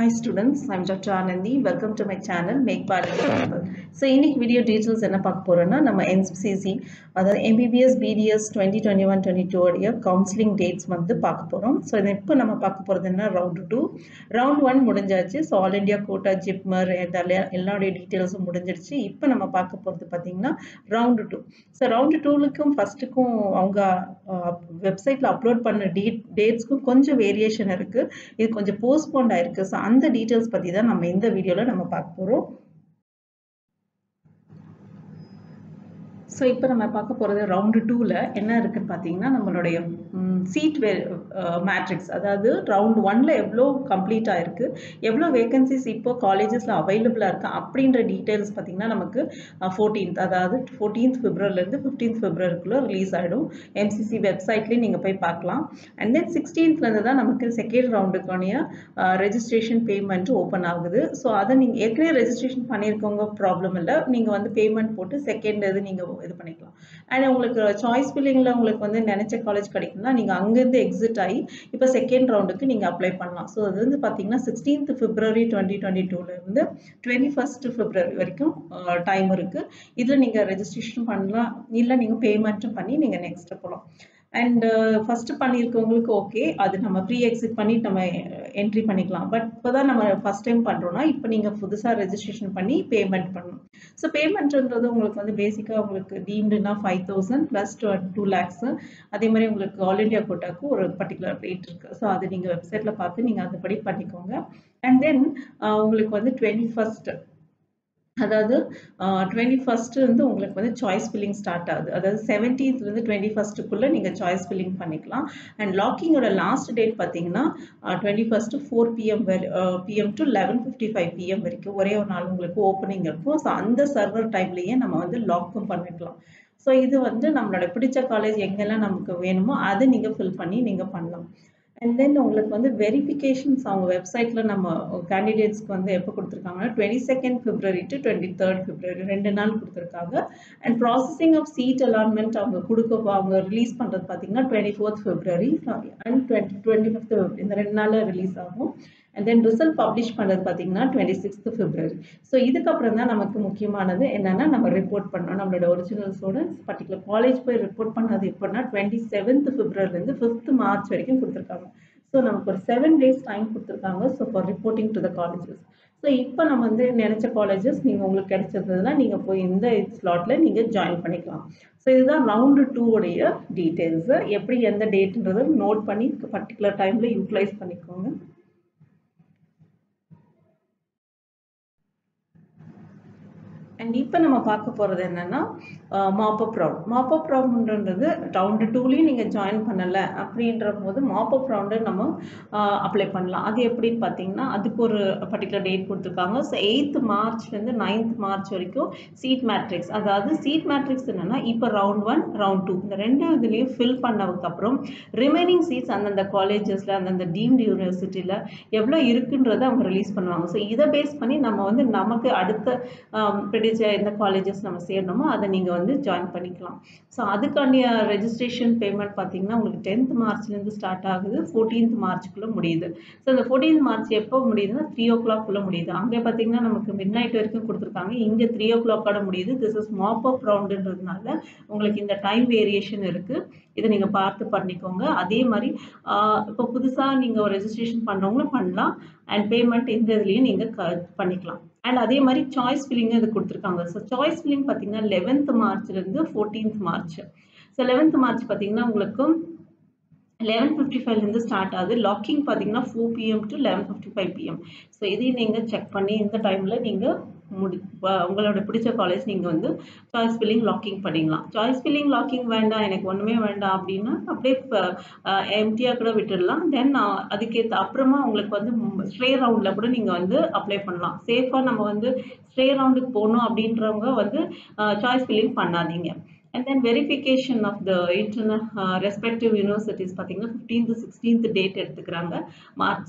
Hi students, I'm Dr. Anandi. Welcome to my channel Make Biology Simple. So இன்னைக்கு video details என்ன பார்க்க போறோம்னா நம்ம என்சிசி அதாவது MBBS BDS twenty twenty one twenty two உடைய counselling dates வந்து பார்க்க போறோம் ஸோ இது இப்போ நம்ம பார்க்க போறது என்ன ரவுண்ட் டூ ரவுண்ட் ஒன் முடிஞ்சாச்சு so all India quota JIPMER எல்லாருடைய டீட்டெயில்ஸும் முடிஞ்சிருச்சு இப்போ நம்ம பார்க்க போறது பார்த்தீங்கன்னா ரவுண்டு டூ ஸோ ரவுண்டு டூலுக்கும் ஃபர்ஸ்ட்டுக்கும் அவங்க வெப்சைட்ல அப்லோட் பண்ண டேட் டேட்ஸ்க்கும் கொஞ்சம் வேரியேஷன் இருக்கு இது கொஞ்சம் போஸ்ட்போண்ட் ஆயிருக்கு ஸோ அந்த டீட்டெயில்ஸ் பத்தி தான் நம்ம இந்த வீடியோல நம்ம பார்க்க போறோம் ஸோ இப்போ நம்ம பார்க்க போகிறது ரவுண்டு டூவில் என்ன இருக்குன்னு பார்த்தீங்கன்னா நம்மளுடைய சீட் வே மேட்ரிக்ஸ் அதாவது ரவுண்ட் ஒன்ல எவ்வளோ கம்ப்ளீட் ஆயிருக்கு எவ்வளோ வேகன்சிஸ் இப்போ காலேஜஸில் அவைலபிளாக இருக்கு அப்படின்ற டீட்டெயில்ஸ் பார்த்தீங்கன்னா நமக்கு ஃபோர்டீன்த் அதாவது ஃபோர்டீன்த் ஃபிப்ரவரிலேருந்து ஃபிஃப்டீன்த் ஃபிப்ரவரிக்குள்ளே ரிலீஸ் ஆகிடும் எம்சிசி வெப்சைட்லேயும் நீங்கள் போய் பார்க்கலாம் அண்ட் தென் சிக்ஸ்டீன்த்லேருந்து தான் நமக்கு செகண்ட் ரவுண்டுக்கான ரெஜிஸ்ட்ரேஷன் பேமெண்ட் ஓப்பன் ஆகுது ஸோ அதை நீங்கள் ஏற்கனவே ரெஜிஸ்ட்ரேஷன் பண்ணியிருக்கவங்க ப்ராப்ளம் இல்லை நீங்கள் வந்து பேமெண்ட் போட்டு செகண்ட் இது நீங்கள் இது பண்ணிக்கலாம் அண்ட் உங்களுக்கு சாய்ஸ் ஃபில்லிங்கில் உங்களுக்கு வந்து நினச்ச காலேஜ் கிடைக்கும்னா நீங்கள் அங்கேருந்து எக்ஸிட் ஆகி இப்போ செகண்ட் ரவுண்டுக்கு நீங்கள் அப்ளை பண்ணலாம் ஸோ அது வந்து பார்த்தீங்கன்னா சிக்ஸ்டீன்த் பிப்ரவரி டுவெண்ட்டி டுவெண்ட்டி டூலேருந்து டுவெண்ட்டி ஃபஸ்ட் பிப்ரவரி வரைக்கும் டைம் இருக்குது இதில் நீங்கள் ரெஜிஸ்ட்ரேஷன் பண்ணலாம் இல்லை நீங்கள் பேமெண்ட்டும் பண்ணி நீங்கள் நெக்ஸ்ட்டு போகலாம் அண்ட் ஃபர்ஸ்ட் பண்ணியிருக்கவங்களுக்கு ஓகே அது நம்ம ப்ரீ எக்ஸிட் பண்ணி நம்ம என்ட்ரி பண்ணிக்கலாம் பட் இப்போ தான் நம்ம ஃபர்ஸ்ட் டைம் பண்ணுறோம்னா இப்போ நீங்கள் புதுசாக ரெஜிஸ்ட்ரேஷன் பண்ணி பேமெண்ட் பண்ணணும் ஸோ பேமெண்ட்ன்றது உங்களுக்கு வந்து பேசிக்காக உங்களுக்கு டீம்டுனா five thousand plus two two lakhs அதே மாதிரி உங்களுக்கு ஆல் இண்டியா கோட்டாக்கு ஒரு பர்டிகுலர் ரேட் இருக்குது ஸோ அது நீங்கள் வெப்சைட்டில் பார்த்து நீங்கள் அதுபடி பண்ணிக்கோங்க அண்ட் தென் உங்களுக்கு வந்து டுவெண்ட்டி ஃபஸ்ட் அதாவது டுவெண்ட்டி ஃபஸ்ட்டு வந்து உங்களுக்கு வந்து சாய்ஸ் ஃபில்லிங் ஸ்டார்ட் ஆகுது அதாவது செவன்டீன்த்லேருந்து டுவெண்ட்டி ஃபஸ்ட்டுக்குள்ளே நீங்கள் சாய்ஸ் ஃபில்லிங் பண்ணிக்கலாம் அண்ட் லாக்கிங்கோட லாஸ்ட் டேட் பார்த்தீங்கன்னா டுவெண்ட்டி ஃபஸ்ட்டு ஃபோர் பிஎம் வரை PM to eleven fifty five PM வரைக்கும் ஒரே ஒரு நாள் உங்களுக்கு ஓப்பனிங் இருக்கும் ஸோ அந்த சர்வர் டைம்லேயே நம்ம வந்து லாக்கும் பண்ணிக்கலாம் ஸோ இது வந்து நம்மளோட பிடிச்ச காலேஜ் எங்கெல்லாம் நமக்கு வேணுமோ அதை நீங்கள் ஃபில் பண்ணி நீங்கள் பண்ணலாம் அண்ட் தென் உங்களுக்கு வந்து வெரிஃபிகேஷன்ஸ் அவங்க வெப்சைட்டில் நம்ம கேண்டிடேட்ஸ்க்கு வந்து எப்போ கொடுத்துருக்காங்கன்னா twenty second February to twenty third February ரெண்டு நாள் கொடுத்துருக்காங்க and processing of seat allotment அவங்க கொடுக்க அவங்க ரிலீஸ் பண்ணுறது பார்த்தீங்கன்னா twenty fourth February and twenty twenty fifth இந்த ரெண்டு நாளில் ரிலீஸ் ஆகும் அண்ட் தென் ரிசல்ட் பப்ளிஷ் பண்ணுறது பார்த்தீங்கன்னா டுவெண்ட்டி சிக்ஸ்த் ஃபிப்ரவரி ஸோ இதுக்கப்புறம் தான் நமக்கு முக்கியமானது என்னென்னா நம்ம ரிப்போர்ட் பண்ணோம் நம்மளோட ஒரிஜினல்ஸோட பர்டிகுலர் காலேஜ் போய் ரிப்போர்ட் பண்ணது எப்போனா டுவெண்ட்டி செவன்த் ஃபிப்ரவரிலேருந்து ஃபிஃப்த் மார்ச் வரைக்கும் கொடுத்துருக்காங்க ஸோ நமக்கு ஒரு செவன் டேஸ் டைம் கொடுத்துருக்காங்க so for reporting to the colleges so இப்போ நம்ம வந்து நினச்ச காலேஜஸ் நீங்கள் உங்களுக்கு கிடைச்சதுன்னா நீங்கள் போய் இந்த ஸ்லாட்டில் நீங்கள் ஜாயின் பண்ணிக்கலாம் ஸோ இதுதான் ரவுண்டு டூ உடைய டீட்டெயில்ஸு எப்படி எந்த டேட்டுன்றதை நோட் பண்ணி பர்டிகுலர் டைமில் யூட்டிலைஸ் பண்ணிக்கோங்க அண்ட் இப்போ நம்ம பார்க்க போகிறது என்னென்னா மாப்பப் ரவுண்ட் மாப்பப் ரவுண்டுன்றது ரவுண்டு டூலையும் நீங்கள் ஜாயின் பண்ணலை அப்படின்ற போது மாப்பப் ரவுண்டு நம்ம அப்ளை பண்ணலாம் அது எப்படின்னு பார்த்தீங்கன்னா அதுக்கு ஒரு பர்டிகுலர் டேட் கொடுத்துருக்காங்க ஸோ எயித்து மார்ச்லேருந்து நைன்த் மார்ச் வரைக்கும் சீட் மேட்ரிக்ஸ் அதாவது சீட் மேட்ரிக்ஸ் என்னென்னா இப்போ ரவுண்ட் ஒன் ரவுண்ட் டூ இந்த ரெண்டு இதுலேயும் ஃபில் பண்ணதுக்கப்புறம் ரிமைனிங் சீட்ஸ் அந்தந்த காலேஜஸில் அந்தந்த டீம்டு யூனிவர்சிட்டியில் எவ்வளோ இருக்குன்றதை அவங்க ரிலீஸ் பண்ணுவாங்க ஸோ இதை பேஸ் பண்ணி நம்ம வந்து நமக்கு அடுத்த பிடிச்ச எந்த காலேஜஸ் நம்ம சேரணுமோ அதை நீங்கள் வந்து ஜாயின் பண்ணிக்கலாம் ஸோ அதுக்காண்டிய ரெஜிஸ்ட்ரேஷன் பேமெண்ட் பார்த்தீங்கன்னா உங்களுக்கு டென்த் மார்ச்லேருந்து ஸ்டார்ட் ஆகுது ஃபோர்டீன்த் மார்ச்சுக்குள்ளே முடியுது ஸோ இந்த ஃபோர்டீன்த் மார்ச் எப்போ முடியுதுன்னா த்ரீ ஓ கிளாக்குள்ளே முடியுது அங்கே பார்த்தீங்கன்னா நமக்கு மிட் நைட் வரைக்கும் கொடுத்துருக்காங்க இங்கே த்ரீ ஓ கிளாக்கோட முடியுது திஸ் இஸ் மாப் அப் ரவுண்டுன்றதுனால உங்களுக்கு இந்த டைம் வேரியேஷன் இருக்குது இதை நீங்கள் பார்த்து பண்ணிக்கோங்க அதே மாதிரி இப்போ புதுசாக நீங்கள் ரெஜிஸ்ட்ரேஷன் பண்ணுறவங்களும் பண்ணலாம் அண்ட் பேமெண்ட் இந்த இதுலேயும் நீங்கள் க பண்ணிக்கலாம் அண்ட் அதே மாதிரி சாய்ஸ் ஃபில்லிங்கும் இது கொடுத்துருக்காங்க ஸோ சாய்ஸ் ஃபில்லிங் பார்த்தீங்கன்னா லெவன்த் மார்ச்லேருந்து fourteenth March so eleventh March பார்த்தீங்கன்னா உங்களுக்கு லெவன் ஃபிஃப்டி ஃபைவ்லேருந்து ஸ்டார்ட் ஆகுது லாக்கிங் பார்த்தீங்கன்னா four PM to eleven fifty five PM so இதையும் நீங்கள் செக் பண்ணி இந்த டைமில் நீங்கள் முடி உங்களோட பிடிச்ச காலேஜ் நீங்கள் வந்து சாய்ஸ் ஃபில்லிங் லாக்கிங் பண்ணிக்கலாம் சாய்ஸ் ஃபில்லிங் லாக்கிங் வேண்டாம் எனக்கு ஒன்றுமே வேண்டாம் அப்படின்னா அப்படியே எம்டியாக கூட விட்டுடலாம் தென் அதுக்கேற்ற அப்புறமா உங்களுக்கு வந்து ஸ்ட்ரே ரவுண்டில் கூட நீங்கள் வந்து அப்ளை பண்ணலாம் சேஃபாக நம்ம வந்து ஸ்ட்ரே ரவுண்டுக்கு போகணும் அப்படின்றவங்க வந்து சாய்ஸ் ஃபில்லிங் பண்ணாதீங்க and then verification of the internal respective universities பார்த்தீங்கன்னா ஃபிஃப்டீன்த் சிக்ஸ்டீன்த் டேட் எடுத்துக்கிறாங்க மார்ச்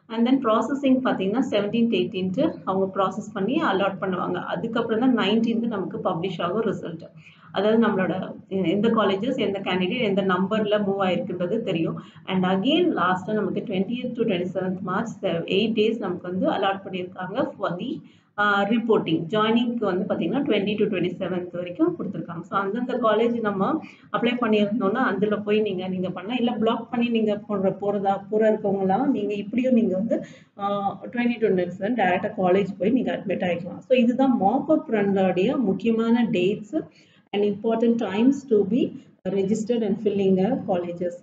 அண்ட் தென் ப்ராசஸிங் பார்த்தீங்கன்னா செவன்டீன்த் எயிட்டீன்த்து அவங்க ப்ராசஸ் பண்ணி அலாட் பண்ணுவாங்க அதுக்கப்புறம் தான் நைன்டீன்த்து நமக்கு பப்ளிஷ் ஆகும் ரிசல்ட் அதாவது நம்மளோட எந்த காலேஜஸ் எந்த கேண்டிடேட் எந்த நம்பரில் மூவ் ஆயிருக்குன்றது தெரியும் அண்ட் அகெயின் லாஸ்ட்டாக நமக்கு twenty to twenty seventh March eight days நமக்கு வந்து அலாட் பண்ணியிருக்காங்க ஃபார் தி ரிப்போர்ட்டிங் ஜாயினிங்க்கு வந்து பார்த்தீங்கன்னா டுவெண்ட்டி டு டுவெண்ட்டி செவன்த் வரைக்கும் கொடுத்துருக்காங்க ஸோ அந்தந்த காலேஜ் நம்ம அப்ளை பண்ணியிருந்தோம்னா அதில் போய் நீங்கள் நீங்கள் பண்ணலாம் இல்லை பிளாக் பண்ணி நீங்கள் போடுற போகிறதா போகிற இருக்கவங்களாம் நீங்கள் இப்படியும் நீங்கள் வந்து டுவெண்ட்டி டுவெண்ட்டி செவன் டேரெக்டாக காலேஜ் போய் நீங்கள் அட்மிட் ஆகிக்கலாம் ஸோ இதுதான் மாப்பப் ரன்னுடைய முக்கியமான dates and important times to be registered and filling colleges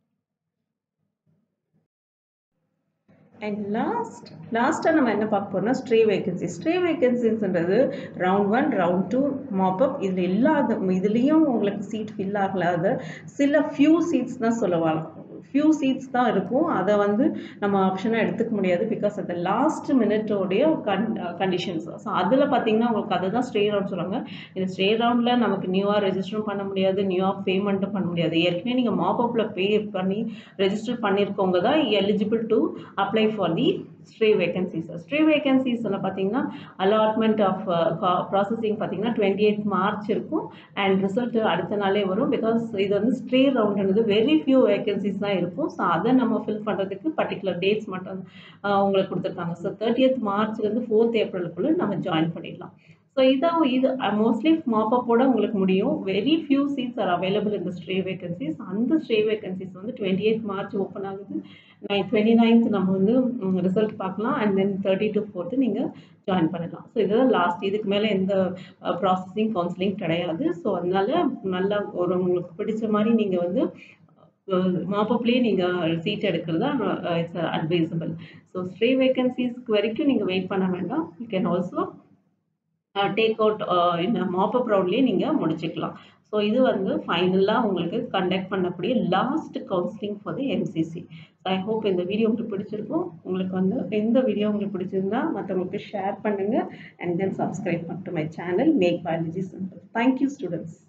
and last லாஸ்ட்டாக நம்ம என்ன பார்க்க போறோம்னா ஸ்ட்ரே வேகன்சி ஸ்ட்ரே வேகன்சிஸ்ன்றது round one round two mop up இதில் இல்லாத இதுலேயும் உங்களுக்கு சீட் ஃபில் ஆகலாத சில ஃபியூ சீட்ஸ் தான் சொல்லலாம் ஃபியூ சீட்ஸ் தான் இருக்கும் அதை வந்து நம்ம ஆப்ஷனாக எடுத்துக்க முடியாது பிகாஸ் அந்த லாஸ்ட் மினிட்டோடைய கன் கண்டிஷன்ஸ் ஸோ அதில் பார்த்தீங்கன்னா உங்களுக்கு அதை தான் ஸ்ட்ரே ரவுண்ட் சொல்லுவாங்க இந்த ஸ்ட்ரே ரவுண்டில் நமக்கு நியூவாக ரெஜிஸ்டரும் பண்ண முடியாது நியூவாக பேமெண்ட்டும் பண்ண முடியாது ஏற்கனவே நீங்கள் மாப்பப்பில் பே பண்ணி ரெஜிஸ்டர் பண்ணியிருக்கவங்க தான் eligible to apply for the stray vacancies stray வேகன்சிஸில் பார்த்தீங்கன்னா அலாட்மெண்ட் ஆஃப் ப்ராசஸிங் பார்த்தீங்கன்னா டுவெண்ட்டி எயிட் மார்ச் இருக்கும் அண்ட் ரிசல்ட் அடுத்த நாளே வரும் பிகாஸ் இது வந்து ஸ்ட்ரே ரவுண்டுன்றது வெரி ஃபியூ வேகன்சிஸ் தான் இருக்கும் ஸோ அதை நம்ம ஃபில் பண்ணுறதுக்கு பர்டிகுலர் டேட்ஸ் மட்டும் உங்களுக்கு கொடுத்துருக்காங்க ஸோ தேர்ட்டியத் மார்ச்லேருந்து ஃபோர்த் ஏப்ரலுக்குள்ளே நம்ம ஜாயின் பண்ணிடலாம் ஸோ இதான் இது மோஸ்ட்லி மாப்பப்போட உங்களுக்கு முடியும் very few seats are available இந்த ஸ்ட்ரே வேகன்சிஸ் அந்த ஸ்ட்ரே வேகன்சிஸ் வந்து டுவெண்ட்டி எயிட் மார்ச் ஓப்பன் ஆகுது நைன் டுவெண்ட்டி நைன்த் நம்ம வந்து ரிசல்ட் பார்க்கலாம் and then thirty to fourth நீங்கள் ஜாயின் பண்ணலாம் ஸோ இதுதான் லாஸ்ட் இதுக்கு மேலே எந்த ப்ராசஸிங் கவுன்சிலிங் கிடையாது ஸோ அதனால நல்லா ஒரு உங்களுக்கு பிடிச்ச மாதிரி நீங்கள் வந்து மாப்பப்லேயே நீங்கள் சீட் எடுக்கிறதா இட்ஸ் அட்வைசபிள் ஸோ ஸ்ட்ரே வேகன்சிஸ்க்கு வரைக்கும் நீங்கள் வெயிட் பண்ண வேண்டாம் you can also take out இந்த மாப்பப் ரவுண்ட்லேயே நீங்கள் முடிச்சுக்கலாம் ஸோ இது வந்து ஃபைனலாக உங்களுக்கு கண்டக்ட் பண்ணக்கூடிய last counselling for the MCC I hope இந்த வீடியோ உங்களுக்கு பிடிச்சிருக்கும் உங்களுக்கு வந்து எந்த வீடியோ உங்களுக்கு பிடிச்சிருந்தா மற்றவங்களுக்கு ஷேர் பண்ணுங்கள் அண்ட் தென் சப்ஸ்கிரைப் பண்ணிட்டு my channel make biology simple thank you students